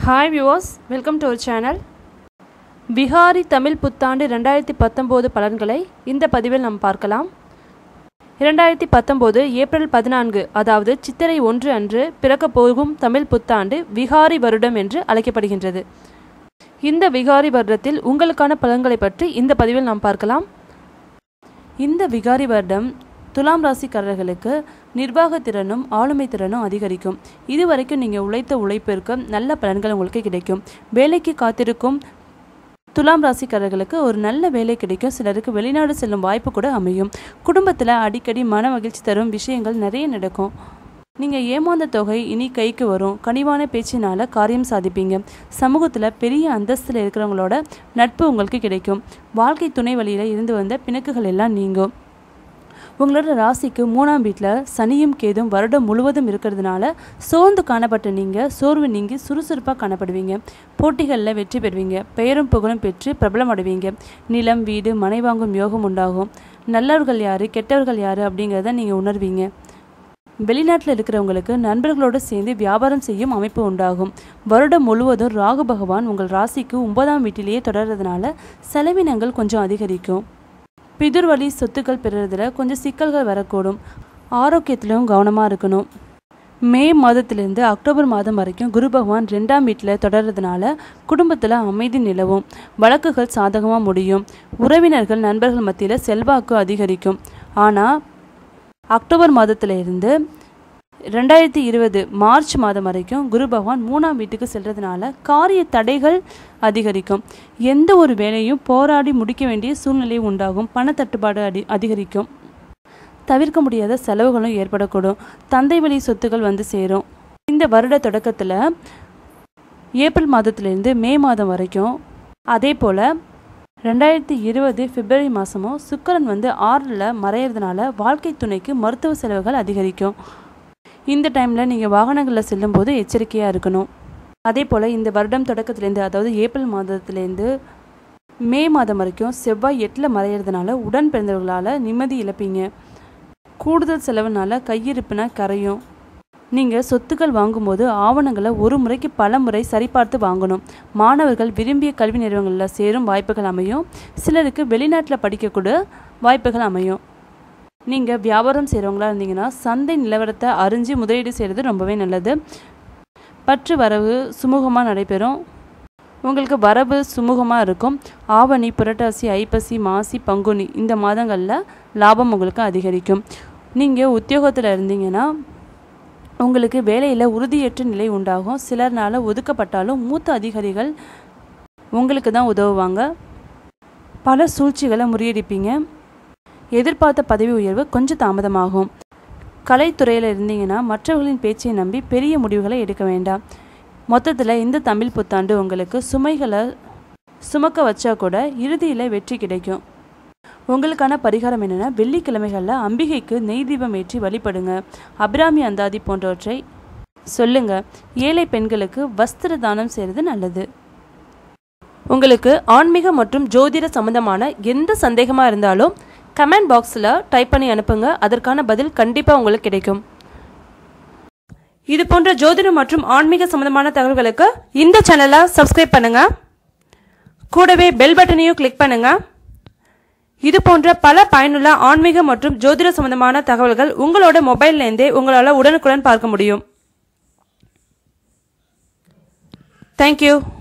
hi viewers welcome to our channel Vikari Tamil புத்தாண்டு ரெண்டாயிரத்தி பத்தொம்போது பலன்களை இந்த பதிவில் நாம் பார்க்கலாம் இரண்டாயிரத்தி பத்தொம்போது ஏப்ரல் பதினான்கு அதாவது சித்திரை ஒன்று அன்று பிறக்கப் போகும் தமிழ் புத்தாண்டு விகாரி வருடம் என்று அழைக்கப்படுகின்றது இந்த விகாரி வருடத்தில் உங்களுக்கான பலன்களை பற்றி இந்த பதிவில் நாம் பார்க்கலாம் இந்த விகாரி வருடம் துலாம் ராசிக்காரர்களுக்கு நிர்வாகத்திறனும் ஆளுமை திறனும் அதிகரிக்கும் இதுவரைக்கும் நீங்கள் உழைத்த உழைப்பிற்கு நல்ல பலன்கள் உங்களுக்கு கிடைக்கும் வேலைக்கு காத்திருக்கும் துலாம் ராசிக்காரர்களுக்கு ஒரு நல்ல வேலை கிடைக்கும் சிலருக்கு வெளிநாடு செல்லும் வாய்ப்பு கூட அமையும் குடும்பத்தில் அடிக்கடி மன மகிழ்ச்சி தரும் விஷயங்கள் நிறைய நடக்கும் நீங்கள் ஏமாந்த தொகை இனி கைக்கு வரும் கனிவான பேச்சினால காரியம் சாதிப்பீங்க சமூகத்தில் பெரிய அந்தஸ்தில் இருக்கிறவங்களோட நட்பு உங்களுக்கு கிடைக்கும் வாழ்க்கை துணை வழியில் இருந்து வந்த பிணக்குகள் எல்லாம் நீங்கும் உங்களோட ராசிக்கு மூணாம் வீட்டில் சனியும் கேதும் வருடம் முழுவதும் இருக்கிறதுனால சோர்ந்து காணப்பட்ட நீங்கள் சோர்வு நீங்கி சுறுசுறுப்பாக காணப்படுவீங்க போட்டிகளில் வெற்றி பெறுவீங்க பெயரும் புகழும் பெற்று பிரபலம் அடைவீங்க நிலம் வீடு மனை வாங்கும் யோகம் உண்டாகும் நல்லவர்கள் யார் கெட்டவர்கள் யார் அப்படிங்கிறத நீங்கள் உணர்வீங்க வெளிநாட்டில் இருக்கிறவங்களுக்கு நண்பர்களோடு சேர்ந்து வியாபாரம் செய்யும் அமைப்பு உண்டாகும் வருடம் முழுவதும் ராகு பகவான் உங்கள் ராசிக்கு ஒன்பதாம் வீட்டிலேயே தொடர்றதுனால செலவினங்கள் கொஞ்சம் அதிகரிக்கும் பிதுர் வழி சொத்துக்கள் பெறுறதுல கொஞ்சம் சிக்கல்கள் வரக்கூடும் ஆரோக்கியத்திலும் கவனமாக இருக்கணும் மே மாதத்திலிருந்து அக்டோபர் மாதம் வரைக்கும் குரு பகவான் ரெண்டாம் வீட்டில் தொடர்றதுனால குடும்பத்தில் அமைதி நிலவும் வழக்குகள் சாதகமாக முடியும் உறவினர்கள் நண்பர்கள் மத்தியில் செல்வாக்கு அதிகரிக்கும் ஆனால் அக்டோபர் மாதத்திலிருந்து ரெண்டாயிரத்தி இருபது மார்ச் மாதம் வரைக்கும் குரு பகவான் மூணாம் வீட்டுக்கு செல்றதுனால காரிய தடைகள் அதிகரிக்கும் எந்த ஒரு வேலையும் போராடி முடிக்க வேண்டிய சூழ்நிலை உண்டாகும் பணத்தட்டுப்பாடு அடி அதிகரிக்கும் தவிர்க்க முடியாத செலவுகளும் ஏற்படக்கூடும் தந்தை வழி சொத்துக்கள் வந்து சேரும் இந்த வருட தொடக்கத்தில் ஏப்ரல் மாதத்திலிருந்து மே மாதம் வரைக்கும் அதே போல் ரெண்டாயிரத்தி இருபது பிப்ரவரி மாதமும் சுக்கரன் வந்து ஆறில் மறையிறதுனால வாழ்க்கை துணைக்கு மருத்துவ செலவுகள் அதிகரிக்கும் இந்த டைமில் நீங்கள் வாகனங்களில் செல்லும்போது எச்சரிக்கையாக இருக்கணும் அதே போல் இந்த வருடம் தொடக்கத்துலேருந்து அதாவது ஏப்ரல் மாதத்துலேருந்து மே மாதம் வரைக்கும் செவ்வாய் எட்டில் மறையிறதுனால உடன் பிறந்தவர்களால் நிம்மதி இழப்பீங்க கூடுதல் செலவுனால கையிருப்புனா கரையும் நீங்கள் சொத்துக்கள் வாங்கும்போது ஆவணங்களை ஒரு முறைக்கு பல முறை சரிபார்த்து வாங்கணும் மாணவர்கள் விரும்பிய கல்வி நிறுவனங்களில் சேரும் வாய்ப்புகள் அமையும் சிலருக்கு வெளிநாட்டில் படிக்கக்கூட வாய்ப்புகள் அமையும் நீங்கள் வியாபாரம் செய்கிறவங்களா இருந்தீங்கன்னா சந்தை நிலவரத்தை அறிஞ்சு முதலீடு செய்கிறது ரொம்பவே நல்லது பற்று வரவு சுமூகமாக நடைபெறும் உங்களுக்கு வரவு சுமூகமாக இருக்கும் ஆவணி புரட்டாசி ஐப்பசி மாசி பங்குனி இந்த மாதங்களில் லாபம் உங்களுக்கு அதிகரிக்கும் நீங்கள் உத்தியோகத்தில் இருந்தீங்கன்னா உங்களுக்கு வேலையில் உறுதியற்ற நிலை உண்டாகும் சிலர்னால ஒதுக்கப்பட்டாலும் மூத்த அதிகாரிகள் உங்களுக்கு தான் உதவுவாங்க பல சூழ்ச்சிகளை முறியடிப்பீங்க எதிர்பார்த்த பதவி உயர்வு கொஞ்சம் தாமதமாகும் கலைத்துறையில் இருந்தீங்கன்னா மற்றவர்களின் பேச்சை நம்பி பெரிய முடிவுகளை எடுக்க வேண்டாம் மொத்தத்தில் இந்த தமிழ் புத்தாண்டு உங்களுக்கு சுமைகளை சுமக்க வச்சா கூட இறுதியில் வெற்றி கிடைக்கும் உங்களுக்கான பரிகாரம் என்னென்னா வெள்ளிக்கிழமைகளில் அம்பிகைக்கு நெய் தீபம் ஏற்றி வழிபடுங்க அபிராமி அந்தாதி போன்றவற்றை சொல்லுங்க ஏழை பெண்களுக்கு வஸ்திர தானம் செய்கிறது நல்லது உங்களுக்கு ஆன்மீக மற்றும் ஜோதிட சம்பந்தமான எந்த சந்தேகமாக இருந்தாலும் கமெண்ட் பாக்ஸில் டைப் பண்ணி அனுப்புங்க அதற்கான பதில் கண்டிப்பாக உங்களுக்கு கிடைக்கும் இது போன்ற ஜோதிடம் மற்றும் ஆன்மீக சம்பந்தமான தகவல்களுக்கு இந்த சேனலை சப்ஸ்கிரைப் பண்ணுங்க கூடவே பெல் பட்டனையும் கிளிக் பண்ணுங்க இது போன்ற பல பயனுள்ள ஆன்மீக மற்றும் ஜோதிட சம்பந்தமான தகவல்கள் உங்களோட மொபைல்லேருந்தே உங்களால் உடனுக்குடன் பார்க்க முடியும் தேங்க்யூ